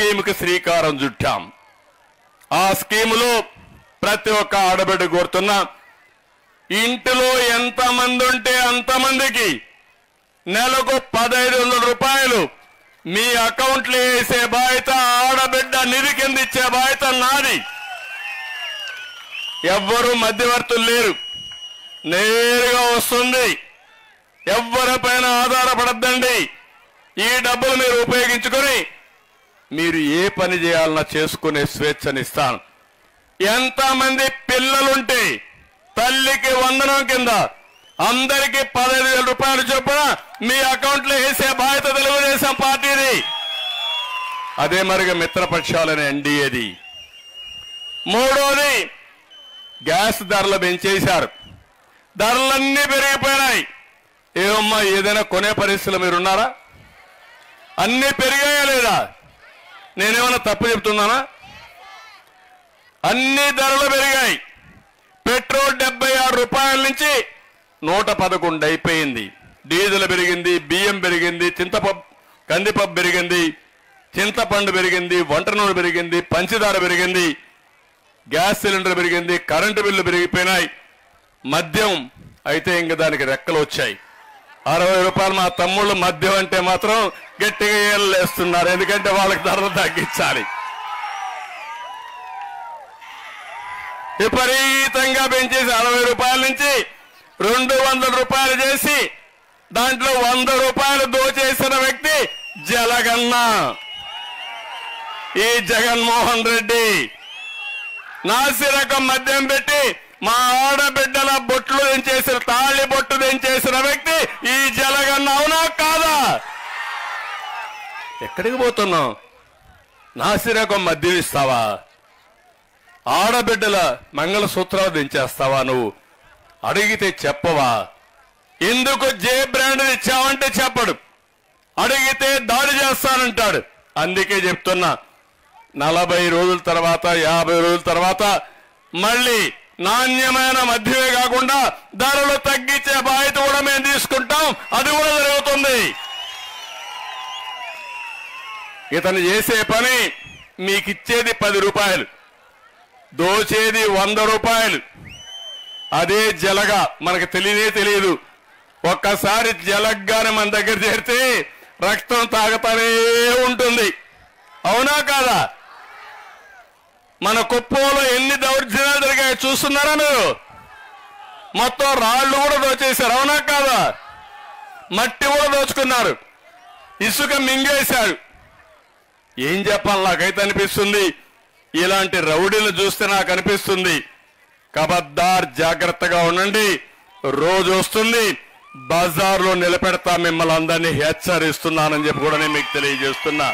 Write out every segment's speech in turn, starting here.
స్కీమ్కి శ్రీకారం చుట్టాం ఆ స్కీములో ప్రతి ఒక్క ఆడబిడ్డ కోరుతున్నా ఇంటిలో ఎంతమంది ఉంటే అంతమందికి నెలకు పదహైదు వందల రూపాయలు మీ అకౌంట్లో వేసే బాధ్యత ఆడబిడ్డ నిధి కింద ఇచ్చే బాధ్యత నాది ఎవ్వరూ మధ్యవర్తులు లేరు నేరుగా వస్తుంది ఎవరిపైన ఆధారపడద్దండి ఈ డబ్బులు మీరు ఉపయోగించుకొని మీరు ఏ పని చేయాలన్నా చేసుకునే స్వేచ్ఛనిస్తాను ఎంతమంది పిల్లలుంటే తల్లికి వందనం కింద అందరికీ పదహైదు వేల రూపాయలు చొప్పున మీ అకౌంట్లో వేసే బాధ్యత తెలుగుదేశం పార్టీది అదే మరిగా మిత్రపక్షాలని ఎన్డీఏది మూడోది గ్యాస్ ధరలు పెంచేశారు ధరలన్నీ పెరిగిపోయినాయి ఏమమ్మా ఏదైనా కొనే పరిస్థితులు మీరు ఉన్నారా అన్నీ పెరిగాయా లేదా నేనేమన్నా తప్పు చెప్తున్నానా అన్ని ధరలు పెరిగాయి పెట్రోల్ డెబ్బై ఆరు రూపాయల నుంచి నూట పదకొండు అయిపోయింది డీజిల్ పెరిగింది బియ్యం పెరిగింది చింతపప్పు కందిపప్పు పెరిగింది చింతపండు పెరిగింది వంట నూనె పెరిగింది పంచదార పెరిగింది గ్యాస్ సిలిండర్ పెరిగింది కరెంటు బిల్లు పెరిగిపోయినాయి మద్యం అయితే ఇంక దానికి రెక్కలు వచ్చాయి అరవై రూపాయలు మా తమ్ముళ్ళు మద్యం అంటే మాత్రం గట్టిగా ఏళ్ళేస్తున్నారు ఎందుకంటే వాళ్ళకి ధరలు తగ్గించాలి విపరీతంగా పెంచేసి అరవై రూపాయల నుంచి రెండు వందల రూపాయలు చేసి దాంట్లో వంద రూపాయలు దోచేసిన వ్యక్తి జలగన్న ఈ జగన్మోహన్ రెడ్డి నాసిరకం మద్యం పెట్టి మా ఆడబిడ్డల బొట్లు దించేసిన తాళి బొట్టు దించేసిన వ్యక్తి ఈ జలగన్న అవునా కాదా ఎక్కడికి పోతున్నావు నాసిరకం మద్యం ఇస్తావా ఆడబిడ్డల మంగళసూత్రాలు దించేస్తావా నువ్వు అడిగితే చెప్పవా ఎందుకు జే బ్రాండ్ ఇచ్చావంటే చెప్పడు అడిగితే దాడి చేస్తానంటాడు అందుకే చెప్తున్నా నలభై రోజుల తర్వాత యాభై రోజుల తర్వాత మళ్ళీ నాణ్యమైన మద్యమే కాకుండా ధరలు తగ్గించే బాధ్యత కూడా మేము తీసుకుంటాం అది కూడా జరుగుతుంది ఇతను చేసే పని మీకు ఇచ్చేది పది రూపాయలు దోచేది వంద రూపాయలు అదే జలగా మనకు తెలియనే తెలియదు ఒక్కసారి జలగ్గానే మన దగ్గర చేరితే రక్తం తాగుతానే ఉంటుంది అవునా కాదా మన కుప్పంలో ఎన్ని దౌర్జన్యాలు జరిగాయో చూస్తున్నారా మీరు మొత్తం రాళ్ళు కూడా దోచేశారు అవునా కాదా మట్టి కూడా దోచుకున్నారు ఇసుక మింగేశారు ఏం చెప్పాలి నాకైతే అనిపిస్తుంది ఇలాంటి రౌడీలు చూస్తే నాకు అనిపిస్తుంది కబద్దార్ జాగ్రత్తగా ఉండండి రోజు వస్తుంది బజార్లో నిలబెడతా మిమ్మల్ని అందరినీ హెచ్చరిస్తున్నానని చెప్పి కూడా నేను మీకు తెలియజేస్తున్నా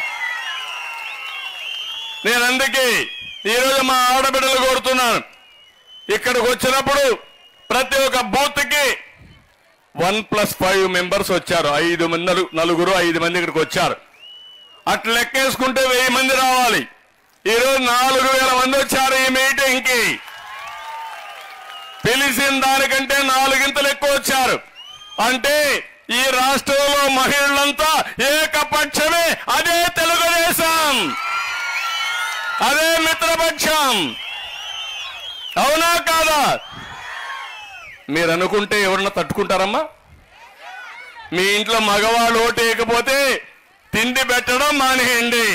నేను అందుకే ఈరోజు మా ఆడబిడ్డలు కోరుతున్నాను ఇక్కడికి వచ్చినప్పుడు ప్రతి ఒక్క బూత్కి వన్ ప్లస్ ఫైవ్ మెంబర్స్ వచ్చారు ఐదు మంది నలు- నలుగురు ఐదు మంది ఇక్కడికి వచ్చారు అట్లా లెక్కేసుకుంటే వెయ్యి మంది రావాలి ఈరోజు నాలుగు వేల మంది వచ్చారు ఈ మీటింగ్ కి పిలిచిన దానికంటే నాలుగింతలు ఎక్కువ వచ్చారు అంటే ఈ రాష్ట్రంలో మహిళలంతా ఏకపక్షమే అదే తెలుగుదేశం అదే మిత్రపక్షం అవునా కాదా మీరు అనుకుంటే ఎవరన్నా తట్టుకుంటారమ్మా మీ ఇంట్లో మగవాళ్ళు ఓటేయకపోతే తిండి పెట్టడం మానేయండి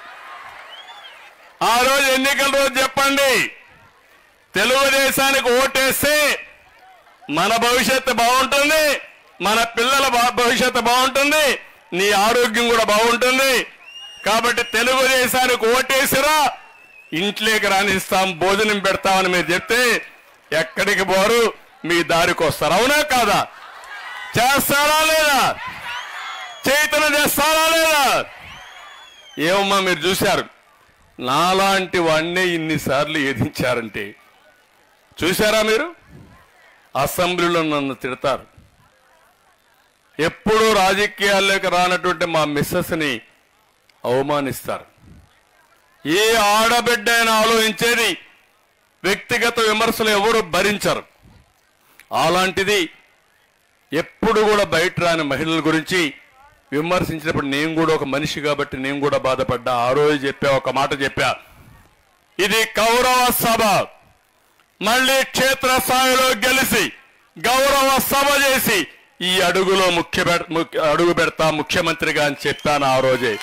ఆ రోజు ఎన్నికల రోజు చెప్పండి తెలుగుదేశానికి ఓటేస్తే మన భవిష్యత్తు బాగుంటుంది మన పిల్లల భ- భవిష్యత్తు బాగుంటుంది నీ ఆరోగ్యం కూడా బాగుంటుంది కాబట్టి తెలుగుదేశానికి ఓటేసిరా ఇంట్లోకి రానిస్తాం భోజనం పెడతామని మీరు చెప్తే ఎక్కడికి పోరు మీ దారికి వస్తారు అవునా కాదా చేస్తారా లేదా చైతన్య చేస్తారా లేదా ఏమమ్మా మీరు చూశారు నాలాంటి వాడినే ఇన్నిసార్లు ఎదించారంటే చూశారా మీరు అసెంబ్లీలో నన్ను తిడతారు ఎప్పుడూ రాజకీయాల్లోకి రానటువంటి మా మిస్సెస్ని అవమానిస్తారు ఏ ఆడబిడ్డ అయినా ఆలోచించేది వ్యక్తిగత విమర్శలు ఎవరు భరించరు అలాంటిది ఎప్పుడు కూడా బయట రాని మహిళల గురించి విమర్శించినప్పుడు నేను కూడా ఒక మనిషి కాబట్టి నేను కూడా బాధపడ్డా ఆ రోజు చెప్పా ఒక మాట చెప్పా ఇది కౌరవ సభ మళ్ళీ క్షేత్రస్థాయిలో గెలిచి గౌరవ సభ చేసి ఈ అడుగులో ముఖ్య పెడ- ముఖ్య- అడుగు పెడతా ముఖ్యమంత్రిగా అని చెప్పాను ఆ రోజే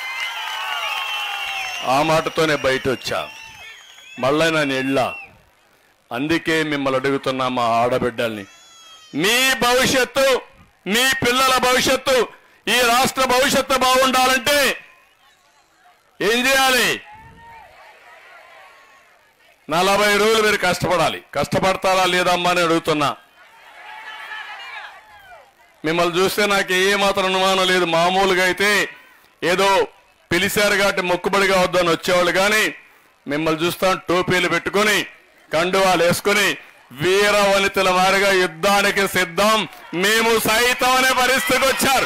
ఆ మాటతోనే బయట వచ్చా మళ్ళీ నేను వెళ్ళా అందుకే మిమ్మల్ని అడుగుతున్నా మా ఆడబిడ్డల్ని మీ భవిష్యత్తు మీ పిల్లల భవిష్యత్తు ఈ రాష్ట్ర భవిష్యత్తు బాగుండాలంటే ఏం చేయాలి నలభై రోజులు మీరు కష్టపడాలి కష్టపడతారా లేదమ్మా అని అడుగుతున్నా మిమ్మల్ని చూస్తే నాకు ఏ మాత్రం అనుమానం లేదు మామూలుగా అయితే ఏదో పిలిచారు కాబట్టి మొక్కుబడిగా వద్దని వచ్చేవాళ్ళు కానీ మిమ్మల్ని చూస్తాం టోపీలు పెట్టుకొని కండువాలు వేసుకొని వీర వనితల మారిగా యుద్ధానికి సిద్ధం మేము సైతం అనే పరిస్థితికి వచ్చారు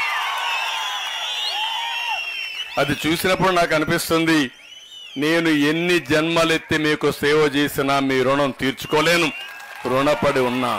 అది చూసినప్పుడు నాకు అనిపిస్తుంది నేను ఎన్ని జన్మలెత్తి మీకు సేవ చేసినా మీ రుణం తీర్చుకోలేను రుణపడి ఉన్నా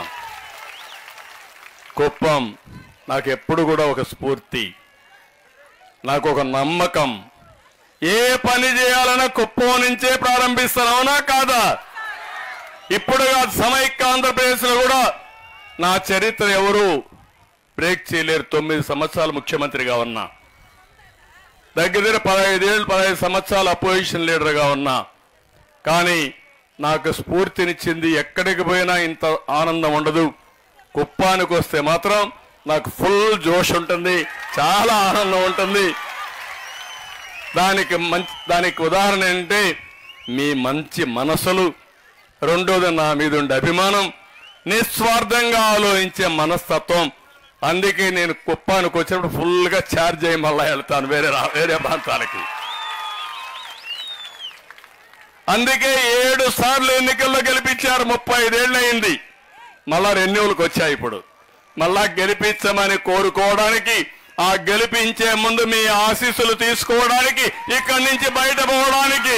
కుప్పం నాకు ఎప్పుడు కూడా ఒక స్ఫూర్తి నాకు ఒక నమ్మకం ఏ పని చేయాలన్నా కుప్పం నుంచే ప్రారంభిస్తాను అవునా కాదా ఇప్పుడు కాదు సమైక్య ఆంధ్రప్రదేశ్లో కూడా నా చరిత్ర ఎవరు బ్రేక్ చేయలేరు తొమ్మిది సంవత్సరాలు ముఖ్యమంత్రిగా ఉన్నా దగ్గర దగ్గర పదహైదేళ్ళు పదహైదు సంవత్సరాలు అపోజిషన్ లీడర్గా ఉన్నా కానీ నాకు స్ఫూర్తినిచ్చింది ఎక్కడికి పోయినా ఇంత ఆనందం ఉండదు కుప్పానికి వస్తే మాత్రం నాకు ఫుల్ జోష్ ఉంటుంది చాలా ఆనందం ఉంటుంది దానికి మంచి దానికి ఉదాహరణ ఏంటంటే మీ మంచి మనసులు రెండోది నా మీద ఉండే అభిమానం నిస్వార్థంగా ఆలోచించే మనస్తత్వం అందుకే నేను కుప్పానికి వచ్చినప్పుడు ఫుల్గా ఛార్జ్ అయ్యి మళ్ళా వెళ్తాను వేరే రా- వేరే ప్రాంతాలకి అందుకే ఏడు సార్లు ఎన్నికల్లో గెలిపించారు ముప్పై ఐదేళ్ళు అయింది మళ్ళా రెన్యూలకు వచ్చాయి ఇప్పుడు మళ్ళా గెలిపించమని కోరుకోవడానికి ఆ గెలిపించే ముందు మీ ఆశీస్సులు తీసుకోవడానికి ఇక్కడి నుంచి బయటపోవడానికి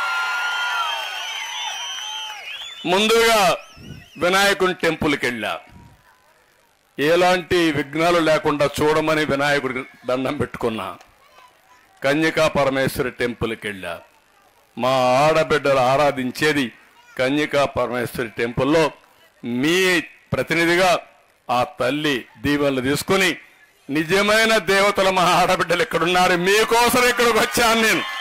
ముందుగా వినాయకుని టెంపుల్కి వెళ్ళా ఎలాంటి విఘ్నాలు లేకుండా చూడమని వినాయకుడి దండం పెట్టుకున్నా కన్యకా పరమేశ్వరి టెంపుల్కి వెళ్ళా మా ఆడబిడ్డలు ఆరాధించేది కన్యకా పరమేశ్వరి టెంపుల్లో మీ ప్రతినిధిగా ఆ తల్లి దీవెనలు తీసుకుని నిజమైన దేవతల మా ఆడబిడ్డలు ఇక్కడున్నారు మీకోసం ఇక్కడికి వచ్చాను నేను